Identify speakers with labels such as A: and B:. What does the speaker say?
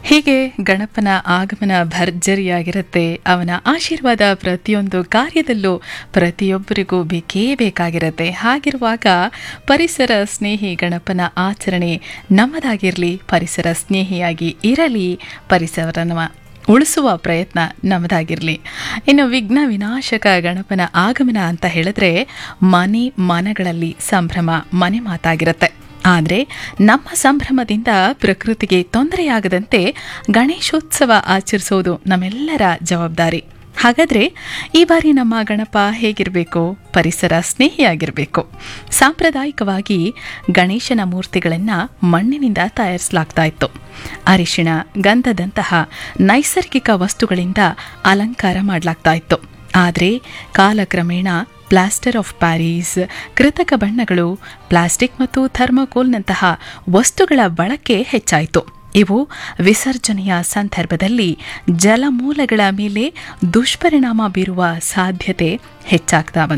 A: ಹೀಗೆ ಗಣಪನ ಆಗಮನ ಭರ್ಜರಿಯಾಗಿರುತ್ತೆ ಅವನ ಆಶೀರ್ವಾದ ಪ್ರತಿಯೊಂದು ಕಾರ್ಯದಲ್ಲೂ ಪ್ರತಿಯೊಬ್ಬರಿಗೂ ಬೇಕೇ ಬೇಕಾಗಿರುತ್ತೆ ಹಾಗಿರುವಾಗ ಪರಿಸರ ಸ್ನೇಹಿ ಗಣಪನ ಆಚರಣೆ ನಮ್ಮದಾಗಿರಲಿ ಪರಿಸರ ಸ್ನೇಹಿಯಾಗಿ ಇರಲಿ ಪರಿಸರನ ಉಳಿಸುವ ಪ್ರಯತ್ನ ನಮ್ಮದಾಗಿರಲಿ ಇನ್ನು ವಿಘ್ನ ವಿನಾಶಕ ಗಣಪನ ಆಗಮನ ಅಂತ ಹೇಳಿದ್ರೆ ಮನೆ ಮನಗಳಲ್ಲಿ ಸಂಭ್ರಮ ಮನೆ ಮಾತಾಗಿರುತ್ತೆ ಆದರೆ ನಮ್ಮ ಸಂಭ್ರಮದಿಂದ ಪ್ರಕೃತಿಗೆ ತೊಂದರೆಯಾಗದಂತೆ ಗಣೇಶೋತ್ಸವ ಆಚರಿಸೋದು ನಮ್ಮೆಲ್ಲರ ಜವಾಬ್ದಾರಿ ಹಾಗಾದರೆ ಈ ಬಾರಿ ನಮ್ಮ ಗಣಪ ಹೇಗಿರಬೇಕು ಪರಿಸರ ಸ್ನೇಹಿಯಾಗಿರಬೇಕು ಸಾಂಪ್ರದಾಯಿಕವಾಗಿ ಗಣೇಶನ ಮೂರ್ತಿಗಳನ್ನು ಮಣ್ಣಿನಿಂದ ತಯಾರಿಸಲಾಗ್ತಾ ಇತ್ತು ಅರಿಶಿಣ ಗಂಧದಂತಹ ನೈಸರ್ಗಿಕ ವಸ್ತುಗಳಿಂದ ಅಲಂಕಾರ ಮಾಡಲಾಗ್ತಾ ಇತ್ತು ಆದರೆ ಕಾಲಕ್ರಮೇಣ ಪ್ಲಾಸ್ಟರ್ ಆಫ್ ಪ್ಯಾರಿಸ್ ಕೃತಕ ಬಣ್ಣಗಳು ಪ್ಲಾಸ್ಟಿಕ್ ಮತ್ತು ಥರ್ಮೋಕೋಲ್ನಂತಹ ವಸ್ತುಗಳ ಬಳಕೆ ಹೆಚ್ಚಾಯಿತು ಇವು ವಿಸರ್ಜನೆಯ ಸಂದರ್ಭದಲ್ಲಿ ಜಲಮೂಲಗಳ ಮೇಲೆ ದುಷ್ಪರಿಣಾಮ ಬೀರುವ ಸಾಧ್ಯತೆ ಹೆಚ್ಚಾಗ್ತಾ ಬಂತು